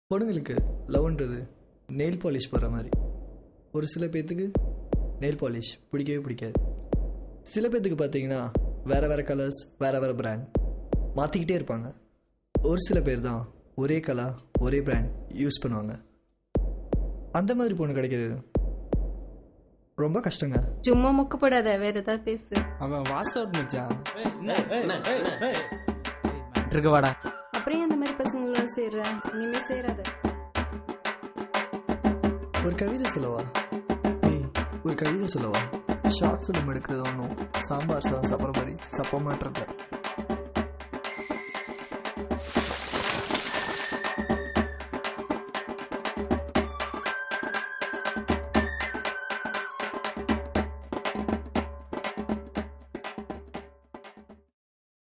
பொண்ணுங்களுக்கு லவ்ன்றது nail polish போடுற மாதிரி ஒரு சில பேர்த்துக்கு நெயில் பாலிஷ் பிடிக்கவே பிடிக்காது சில பேர்த்துக்கு பார்த்தீங்கன்னா வேறு வேறு கலர்ஸ் வேறு வேறு பிராண்ட் மாற்றிக்கிட்டே இருப்பாங்க ஒரு சில பேர் தான் ஒரே கலர் ஒரே பிராண்ட் யூஸ் பண்ணுவாங்க அந்த மாதிரி பொண்ணு கிடைக்கிறது ரொம்ப கஷ்டங்க சும்மா மொக்க போடாத வேற ஏதாவது பேசு அவன் வாஸ் அவுட் மச்சான் இருக்கு வாடா அப்புறம் ஏன் அந்த மாதிரி பசங்களோட சேர்ற இனிமே சேராத ஒரு கவிதை சொல்லவா ஏய், ஒரு கவிதை சொல்லவா ஷார்ட் ஃபிலிம் எடுக்கிறது ஒன்றும் சாம்பார் சாதம் சாப்பிட்ற மாதிரி சப்ப மாட்டதில்ல